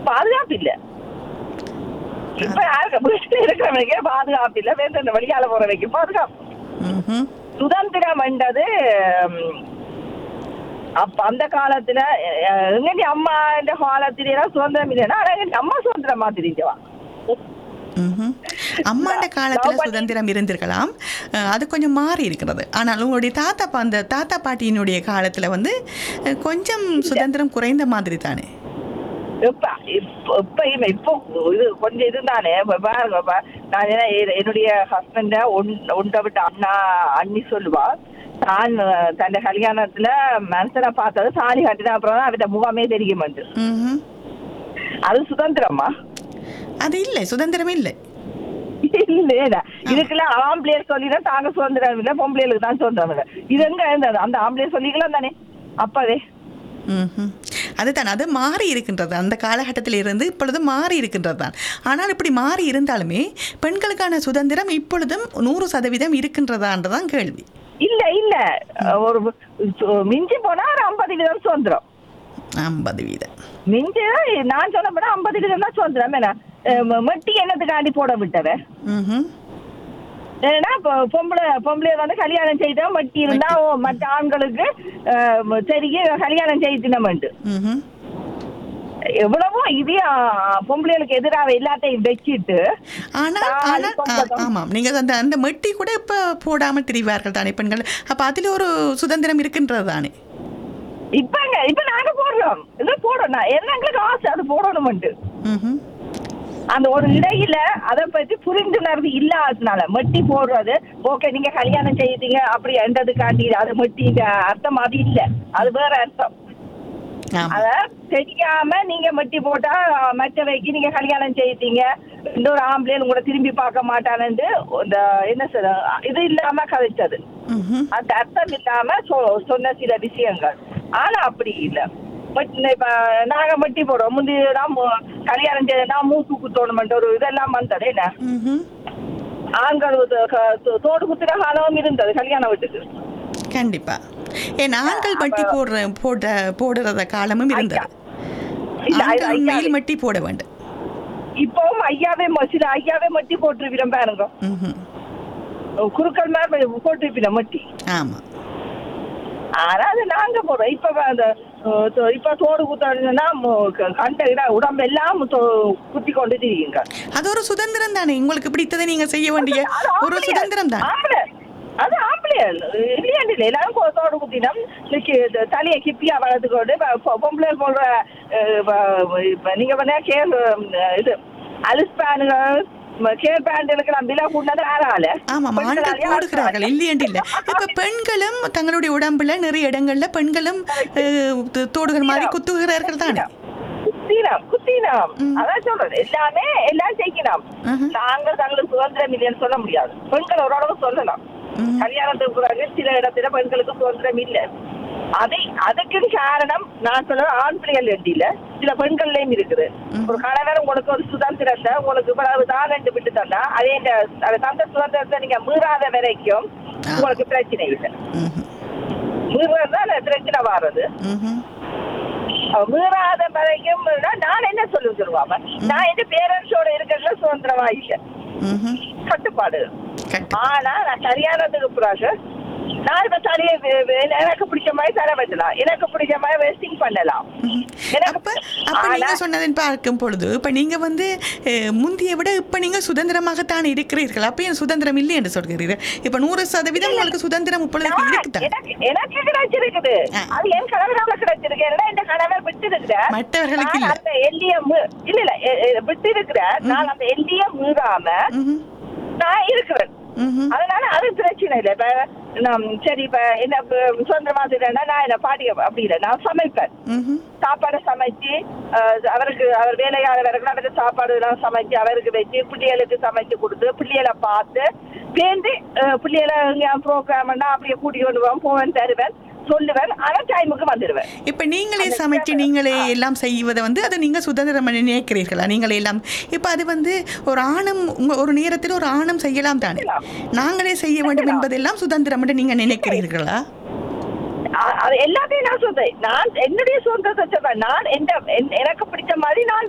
பாதுகாப்பு இல்ல இப்ப யாருக்கு வீட்டுல இருக்கிறவனுக்கே பாதுகாப்பு இல்ல வேற இந்த வெளியால போறவைக்கு பாதுகாப்பு ம்ஹும். சுதந்திரம் என்றது ம், அப்ப அந்த காலத்துல அஹ், எங்க அம்மா இந்த காலத்துல எல்லாம் சுதந்திரம் இல்லைன்னா ஆனா எங்க அம்மா சுதந்திரமா தெரிஞ்சவா ம்ஹும். அம்மாண்ட காலத்துல நான் பண்ணி- சுதந்திரம் இருந்திருக்கலாம் அஹ், அது கொஞ்சம் மாறி இருக்கிறது ஆனால் உங்களுடைய தாத்தா பா- அந்த தாத்தா பாட்டியினுடைய காலத்துல வந்து அஹ், கொஞ்சம் சுதந்திரம் குறைந்த மாதிரி தானே இப்ப இப்ப இப்ப இவன் இப்போ இது கொஞ்சம் இதுதானே இப்ப பாருங்க இப்ப நான் என்ன எ- என்னுடைய ஹஸ்பண்ட ஒன்றை விட்டு அண்ணா அண்ணி சொல்லுவா தான் அஹ், தன் கல்யாணத்துல மனுஷனை பார்த்தது தாலி கட்டின அப்புறம் தான் அவட்ட முகமே தெரியுமெண்டு ம்ஹும். அது சுதந்திரமா அது இல்லை சுதந்திரம் இல்லை இல்ல இதுக்கெல்லாம் ஆம்பளையர் சொல்லிதான் தாங்க சுதந்திரம் இல்ல பொம்பளைகளுக்கு தான் சுதந்திரம் இல்ல இது எங்க இருந்தது அந்த ஆம்பளையர் சொல்லிக்கலாம் தானே அப்பவே ம்ஹும். அதுதான் அது மாறி இருக்கின்றது அந்த காலகட்டத்தில் இருந்து இப்பொழுது மாறி இருக்கின்றது தான் ஆனால் இப்படி மாறி இருந்தாலுமே பெண்களுக்கான சுதந்திரம் இப்பொழுதும் நூறு சதவீதம் இருக்கின்றதான்றதான் கேள்வி இல்ல இல்ல ஒரு சு- மிஞ்சி போனா ஒரு ஐம்பது வீதம் சுதந்திரம் ஐம்பது வீதம் மிஞ்சி நான் சொல்ல போனா ஐம்பது வீதம் தான் சுதந்திரம் என்ன அஹ் ம- மெட்டி என்னத்துக்காண்டி போட விட்டவன் ம்ஹும். ஏன்னா இப்போ பொம்பளை பொம்பளை வந்து கல்யாணம் செய்தா மட்டி இருந்தா ஓ, மற்ற ஆண்களுக்கு அஹ், தெரிய கல்யாணம் செய்தினமெண்டு ம்ஹும். எவ்வளவோ இதே அஹ், பொம்பளைகளுக்கு எதிராக எல்லாத்தையும் வச்சிட்டு ஆனால் தாலி ஆனால் ஆ, கொண்டதும். ஆமாம் நீங்கள் அந்த அந்த மெட்டி கூட இப்போ போடாமல் திரிவார்கள் தானே பெண்கள் அப்போ அதில் ஒரு சுதந்திரம் இருக்கின்றது தானே இப்பங்க இப்ப நாங்க போடுறோம் இது போடணும் என்ன எங்களுக்கு ஆசை அது போடணும்ட்டு ம்ஹும். அந்த ஒரு இடையில அதை பத்தி புரிந்துணர்வு இல்லாததுனால மெட்டி போடுறது ஓகே நீங்க கல்யாணம் செய்தீங்க அப்படி என்றதுக்காண்டி அது மெட்டிங்க அர்த்தம் அது இல்ல அது வேற அர்த்தம் ஆமாம் அத தெரியாம நீங்க மெட்டி போட்டா மற்றவைக்கு நீங்க கல்யாணம் செய்தீங்க இன்னொரு ஆம்பளையும் உங்களை திரும்பி பார்க்க மாட்டானு இந்த என்ன சொல்ற இது இல்லாம கதைச்சது ம்ஹும். அந்த அர்த்தம் இல்லாம சொ- சொன்ன சில விஷயங்கள் ஆனா அப்படி இல்ல பட் இப்ப நாங்க மட்டி போடுறோம் முந்தி நான் மு- கல்யாணம் செய்யனா மூக்கு குத்தோணுமெண்ட் ஒரு இதெல்லாம் வந்தது என்ன ம்ஹும். ஆண்கள் இது க- தோ- தோடு குத்துற காலமும் இருந்தது கல்யாண வீட்டுக்கு கண்டிப்பா ஏன் ஆண்கள் மட்டி போடுற போட போடுறத காலமும் இருந்தது இல்ல, அது ஆண்கள் ஐயா- மேல் மட்டி போட வேண்டும் இப்பவும் ஐயாவே ம- சில ஐயாவே மட்டி போட்டிருப்பிடம் பாருங்க ம்ஹும். குறுக்கள் மேல போட்டிருப்பிடம் மட்டி ஆமா ஆனா அது நாங்க போடுறோம் இப்ப அந்த அஹ், தோ- இப்ப தோடு குத்தா கண்ட இட உடம்பு எல்லாம் தோ- குத்தி கொண்டு திரியுங்க அது ஒரு சுதந்திரம் தானே உங்களுக்கு பிடித்ததை நீங்க செய்ய வேண்டிய அது ஒரு ஆம்பளையர். சுதந்திரம் தான் ஆம்பளை. அது ஆம்பளையர் இல்லையாண்டு இல்லை எல்லாரும் கொ- தோடு குத்தினம் இன்னைக்கு இந்த தலையை கிப்பியா வளர்த்துக்கொண்டு இப்ப பொ- பொம்பளை போடுற அஹ், இப்ப- இப்ப நீங்க பண்ண கேர் இது அலிஸ் பேனுகள் கேர் பேண்டுகளுக்கு நான் விலை கூட்டினது யாரால ஆமாம் ஆண்கள் போடுகிறார்கள் இல்லையண்டு இல்லை இப்ப பெண்களும் தங்களுடைய உடம்புல நிறைய இடங்கள்ல பெண்களும் அஹ், து- தோடுகள் மாதிரி குத்துகிறார்கள் தானே குத்தினம் குத்தினம் ம். அதான் சொல்றது எல்லாமே எல்லாம் செய்யணும் ம்ஹும். நாங்கள் தங்களுக்கு சுதந்திரம் இல்லைன்னு சொல்ல முடியாது பெண்கள் ஓரளவு சொல்லலாம் ம். கல்யாணத்துக்கு பிறகு சில இடத்துல பெண்களுக்கு சுதந்திரம் இல்ல அதை அதுக்கு காரணம் நான் சொல்ற ஆண் பிள்ளைகள் இல்ல சில பெண்கள்லயும் இருக்குது ம். ஒரு கணவர் உங்களுக்கு ஒரு சுதந்திரத்தை உங்களுக்கு இவ்வளவு தான் என்று விட்டு தந்தா அதே இந்த அந்த தந்த சுதந்திரத்தை நீங்க மீறாத வரைக்கும் ஆ. உங்களுக்கு பிரச்சனை இல்லை ம்ஹும். மீறுறது தான் அந்த பிரச்சனை வர்றது ம்ஹும். அவ மீறாத வரைக்கும் மீறினா நான் என்ன சொல்லு சொல்லுவாம நான் எந்த பேரண்ட்ஸோட இருக்கிறதுல சுதந்திரமா இல்லை ம்ஹும். கட்டுப்பாடு கட்டு ஆனா நான் கல்யாணத்துக்கு பிறகு நான் இப்ப தலையை வே- வே- எனக்கு பிடிச்ச மாதிரி தலை வைக்கலாம் எனக்கு பிடிச்ச மாதிரி வெஸ்டிங் பண்ணலாம் ம்ஹும். எனக்கு- அப்ப அப்ப நீங்க ஆனா- சொன்னதன் பார்க்கும் பொழுது இப்ப நீங்க வந்து அஹ், முந்திய விட இப்ப நீங்க சுதந்திரமாகத்தான் இருக்கிறீர்கள் அப்ப ஏன் சுதந்திரம் இல்லை என்று சொல்கிறீர்கள் இப்ப நூறு சதவீதம் உங்களுக்கு சுதந்திரம் இப்பொழுது நான் இருக்குதான் எனக்கு எனக்கு கிடைச்சிருக்குது ஆ. அது என் கணவரால கிடைச்சிருக்கு ஏன்னா இந்த கணவர் விட்டு இருக்கிற மற்றவர்களுக்கு நான் இல்ல அந்த எல்லிய இல்ல இல்ல எ- எ- விட்டு இருக்கிற நான் அந்த எல்லிய மீறாம ம்ஹும். நான் இருக்கிறேன் ம்ஹும். அதனால அது பிரச்சனை இல்லை இப்ப நான் சரி இப்ப என்ன இப்ப சுதந்திரமா செய்யறேன்னா நான் என்ன பாட்டி அப்படி இல்லை நான் சமைப்பேன் ம்ஹும். சாப்பாடு சமைச்சு அஹ், அவருக்கு அவர் வேலையாளர்களுக்கு அவருக்கு சாப்பாடு எல்லாம் சமைச்சு அவருக்கு வச்சு பிள்ளைகளுக்கு சமைச்சு கொடுத்து பிள்ளைகளை பார்த்து சேர்ந்து அஹ், பிள்ளைகளை ப்ரோக்ராம்னா அப்படியே கூட்டிட்டு கொண்டு போவேன் போவேன் தருவேன் சொல்லுவேன் ஆனா டைமுக்கு வந்துடுவேன் இப்ப நீங்களே சமைச்சு நீங்களே எல்லாம் செய்வதை வந்து அதை நீங்க சுதந்திரம் பண்ணி நினைக்கிறீர்களா நீங்களே எல்லாம் இப்ப அது வந்து ஒரு ஆணும் உங்க ஒரு நேரத்தில் ஒரு ஆணும் செய்யலாம் தானே நாங்களே செய்ய வேண்டும் என்பதெல்லாம் சுதந்திரம் என்று நீங்க நினைக்கிறீர்களா அ- அது எல்லாத்தையும் நான் சொல்றேன் நான் என்னுடைய சொந்தத்தை சொல்றேன் நான் எந்த என்- எனக்கு பிடிச்ச மாதிரி நான்